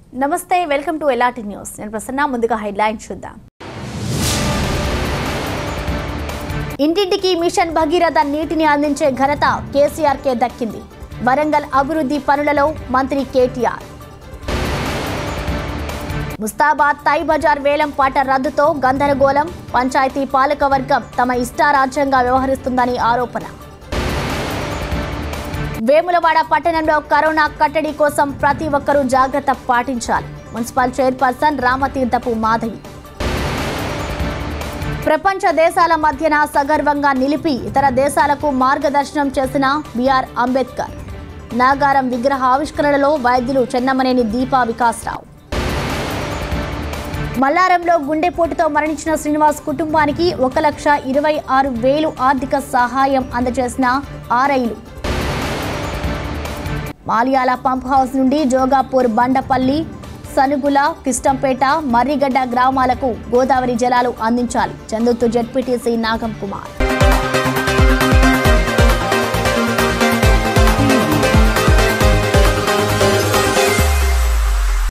నమస్తే welcome to ఎలాటి news నేను ప్రసన్న ముందుగా హెడ్లైన్స్ చూద్దాం ఇంటింటికి మిషన్ భగీరథ నీటిని అందించే ఘనత కేసీఆర్కే దక్కింది వరంగల్ అభివృద్ధి పనులలో మంత్రి కేటీఆర్ ముస్తాబాద్ తై బజార్ వేలం పాట రద్దుతో గందరగోళం పంచాయతీ పాలకవర్గం తమ ఇష్టారాజ్యంగా వ్యవహరిస్తుందని ఆరోపణ వేములవాడ పట్టణంలో కరోనా కట్టడి కోసం ప్రతి ఒక్కరూ జాగ్రత్త పాటించాలి మున్సిపల్ చైర్పర్సన్ రామతీర్థపు మాధవి ప్రపంచ దేశాల మధ్యన సగర్వంగా నిలిపి ఇతర దేశాలకు మార్గదర్శనం చేసిన బిఆర్ అంబేద్కర్ నాగారం విగ్రహ ఆవిష్కరణలో వైద్యులు చెన్నమనేని దీపా వికాసరావు మల్లారంలో గుండెపోటుతో మరణించిన శ్రీనివాస్ కుటుంబానికి ఒక లక్ష ఇరవై ఆరు వేలు ఆర్థిక సహాయం అందజేసిన ఆర్ఐలు మాలియాల పంప్ హౌస్ నుండి జోగాపూర్ బండపల్లి సనుగుల కిష్టంపేట మర్రిగడ్డ గ్రామాలకు గోదావరి జలాలు అందించాలి చందుతు జెడ్పీటీసీ నాగం కుమార్